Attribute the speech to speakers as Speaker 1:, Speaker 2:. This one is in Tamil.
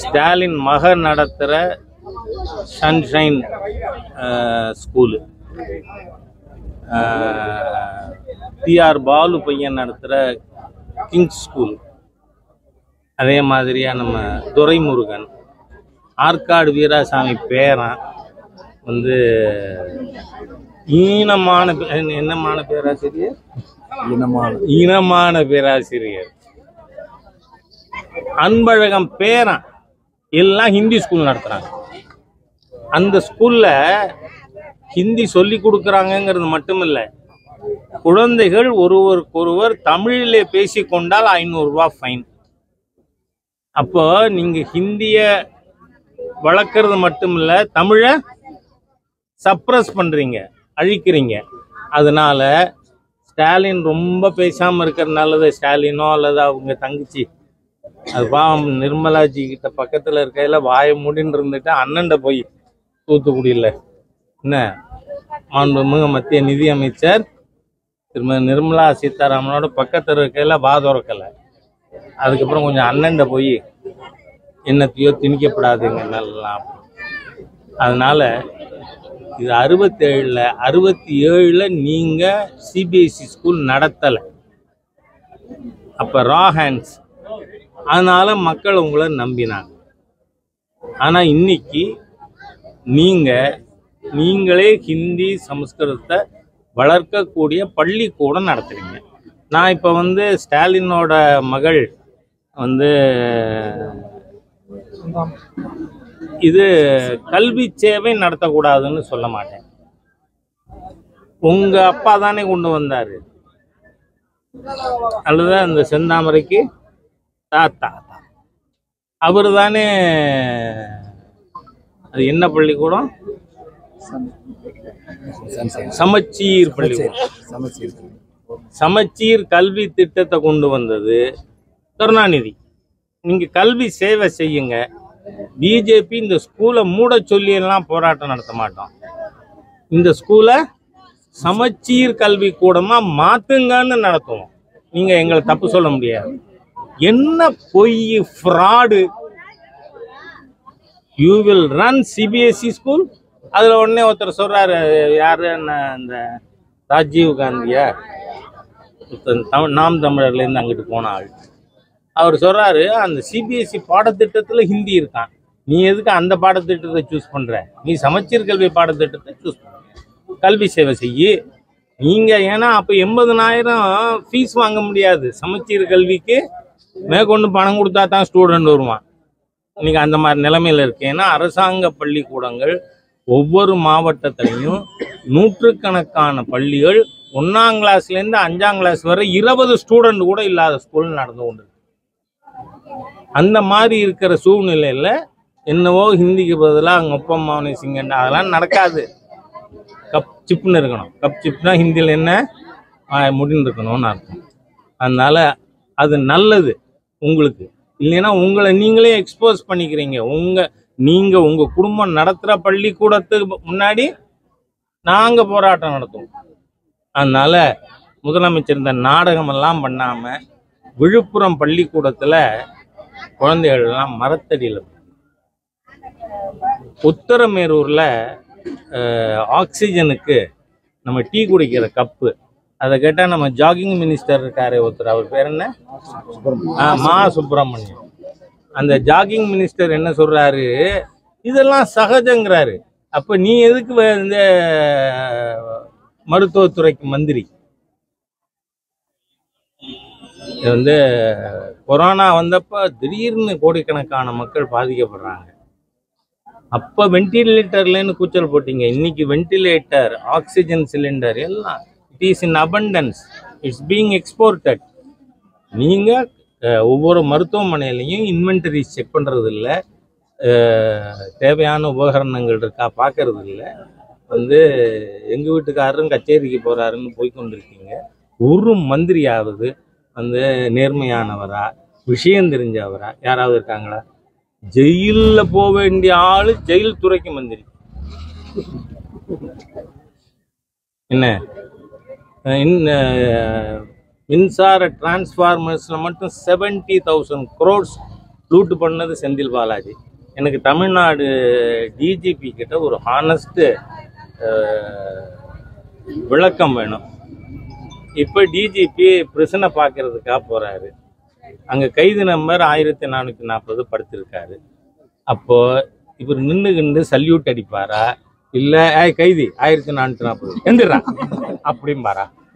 Speaker 1: ஸ்டாலின் மகன் நடத்துகிற சன்ஷைன் ஸ்கூலு டிஆர் பாலு பையன் நடத்துகிற கிங்ஸ் ஸ்கூல் அதே மாதிரியா நம்ம துரைமுருகன் ஆற்காடு வீராசாமி பேரன் வந்து ஈனமான பே- என்ன- என்னமான பேராசிரியர்
Speaker 2: இனமான
Speaker 1: இனமான பேராசிரியர் அன்பழகம் பேரன் எல்லாம் ஹிந்தி ஸ்கூல் நடத்துறாங்க அந்த ஸ்கூல்ல ஹிந்தி சொல்லி கொடுக்குறாங்கங்கிறது மட்டும் இல்ல குழந்தைகள் ஒருவருக்கொருவர் தமிழிலே பேசிக்கொண்டால் ஐநூறுரூவா ஃபைன் அப்போ நீங்க ஹிந்திய வளர்க்கறது மட்டும் இல்ல தமிழை சப்ரஸ் பண்றீங்க அழிக்கிறீங்க அதனால ஸ்டாலின் ரொம்ப பேசாம இருக்கிற நல்லது ஸ்டாலினோ அல்லது அவங்க தங்கச்சி அது பாவம் நிர்மலாஜி கிட்ட பக்கத்துல இருக்கையில வாயை மூடின்னு இருந்துட்டு அண்ணன்ட போய் தூத்துக்குடியில் என்ன மாண்புமிகு மத்திய நிதி அமைச்சர் திருமதி நிர்மலா சீதாராமனோட பக்கத்துல இருக்கையில வாதோரக்கலை அதுக்கப்புறம் கொஞ்சம் அண்ணன்ட போய் என்னத்தையோ திணிக்கப்படாதுங்க நல்லா அதனால இது அறுபத்தேழில் அறுபத்தி ஏழில் நீங்கள் சிபிஎஸ்சி ஸ்கூல் நடத்தலை அப்போ ரா ஹேண்ட்ஸ் அதனால மக்கள் உங்களை நம்பினாங்க ஆனால் இன்னைக்கு நீங்கள் நீங்களே ஹிந்தி சமஸ்கிருதத்தை வளர்க்கக்கூடிய பள்ளிக்கூடம் நடத்துறீங்க நான் இப்போ வந்து ஸ்டாலினோட மகள் வந்து இது கல்வி சேவை நடத்தக்கூடாதுன்னு சொல்ல மாட்டேன் உங்க அப்பா தானே கொண்டு வந்தாரு அல்லது அந்த செந்தாமரைக்கு தாத்தா அவர் தானே அது என்ன பள்ளிக்கூடம் சமச்சீர் பள்ளிக்கூடம்
Speaker 2: சமச்சீர்
Speaker 1: சமச்சீர் கல்வி திட்டத்தை கொண்டு வந்தது கருணாநிதி நீங்க கல்வி சேவை செய்யுங்க பிஜேபி இந்த ஸ்கூலை மூட சொல்லி எல்லாம் போராட்டம் நடத்த மாட்டோம் இந்த ஸ்கூலை சமச்சீர் கல்வி கூடமா மாத்துங்கன்னு நடத்துவோம் நீங்க எங்களை தப்பு சொல்ல முடியாது என்ன பொய் fraud you will run CBSE school அதுல உடனே ஒருத்தர் சொல்றாரு யாரு என்ன இந்த ராஜீவ் காந்தியா ஒருத்தன் தமிழ் நாம் தமிழர்ல இருந்து அங்கிட்டு போன ஆள் அவர் சொல்றாரு அந்த சிபிஎஸ்சி பாடத்திட்டத்துல ஹிந்தி இருக்கான் நீ எதுக்கு அந்த பாடத்திட்டத்தை சூஸ் பண்ற நீ சமச்சீர் கல்வி பாடத்திட்டத்தை சூஸ் பண்ற கல்வி சேவை செய்யி நீங்க ஏன்னா அப்ப எண்பதனாயிரம் ஃபீஸ் வாங்க முடியாது சமச்சீர் கல்விக்கு மேற்கொண்டு பணம் கொடுத்தா தான் ஸ்டூடெண்ட் வருவான் இன்னைக்கு அந்த மாதிரி நிலைமையில இருக்கு ஏன்னா அரசாங்க பள்ளிக்கூடங்கள் ஒவ்வொரு மாவட்டத்திலையும் நூற்றுக்கணக்கான பள்ளிகள் ஒன்னாம் கிளாஸ்ல இருந்து அஞ்சாம் கிளாஸ் வரை இருபது ஸ்டூடெண்ட் கூட இல்லாத ஸ்கூல் நடந்து கொண்டு இருக்கு. அந்த மாதிரி இருக்கிற சூழ்நிலையில என்னவோ ஹிந்திக்கு பதிலாக அங்கே ஒப்பம் மௌனி சிங்கண்டா அதெல்லாம் நடக்காது கப் சிப்னு இருக்கணும் கப் சிப்னா ஹிந்தியில் என்ன ஆ, முடின்னு இருக்கணும்னு அர்த்தம் அதனால அது நல்லது உங்களுக்கு இல்லைன்னா உங்களை நீங்களே எக்ஸ்போஸ் பண்ணிக்கிறீங்க உங்க நீங்க உங்க குடும்பம் நடத்துற பள்ளிக்கூடத்துக்கு முன்னாடி நாங்க போராட்டம் நடத்துவோம் அதனால முதலமைச்சர் இந்த நாடகம் எல்லாம் பண்ணாம விழுப்புரம் பள்ளிக்கூடத்துல குழந்தைகள் எல்லாம் மரத்தடியில் உத்தரமேரூர்ல அஹ், ஆக்சிஜனுக்கு நம்ம டீ குடிக்கிற கப்பு அதை கேட்டால் நம்ம ஜாகிங் மினிஸ்டர் இருக்காரு ஒருத்தர் அவர் பேர் என்ன ஆ, மா சுப்பிரமணியம் அந்த ஜாகிங் மினிஸ்டர் என்ன சொல்றாரு இதெல்லாம் சகஜங்கிறாரு அப்ப நீ எதுக்கு வ- இந்த மருத்துவத்துறைக்கு மந்திரி இது வந்து கொரோனா வந்தப்ப திடீர்னு கோடிக்கணக்கான மக்கள் பாதிக்கப்படுறாங்க அப்ப வென்டிலேட்டர்லன்னு கூச்சல் போட்டீங்க இன்னைக்கு வென்டிலேட்டர் ஆக்சிஜன் சிலிண்டர் எல்லாம் it is in abundance it's being exported நீங்க அஹ், ஒவ்வொரு மருத்துவமனையிலையும் இன்வென்டரி செக் பண்றது இல்ல அஹ், தேவையான உபகரணங்கள் இருக்கா பார்க்கறது இல்ல வந்து எங்க வீட்டுக்காரரும் கச்சேரிக்கு போறாருன்னு போய் கொண்டிருக்கீங்க ஒரு மந்திரியாவது வந்து நேர்மையானவரா விஷயம் தெரிஞ்சவரா யாராவது இருக்காங்களா ஜெயில்ல போக வேண்டிய ஆளு ஜெயில் துறைக்கு மந்திரி என்ன அஹ் இந்த மின்சார டிரான்ஸ்ஃபார்மர்ஸில் மட்டும் செவன்ட்டி தௌசண்ட் க்ரோர்ஸ் லூட்டு பண்ணது செந்தில் பாலாஜி எனக்கு தமிழ்நாடு டிஜிபி கிட்ட ஒரு ஹானஸ்ட்டு விளக்கம் வேணும் இப்போ டிஜிபி பிரச்சனை பார்க்கறதுக்காக போகிறாரு அங்கே கைது நம்பர் ஆயிரத்தி நானூற்றி நாற்பது படுத்திருக்காரு அப்போ இவர் நின்றுகிண்டு சல்யூட் அடிப்பாரா இல்லை ஏய் கைதி ஆயிரத்தி நானூற்றி நாற்பது எந்திரா அப்படிம்பாரா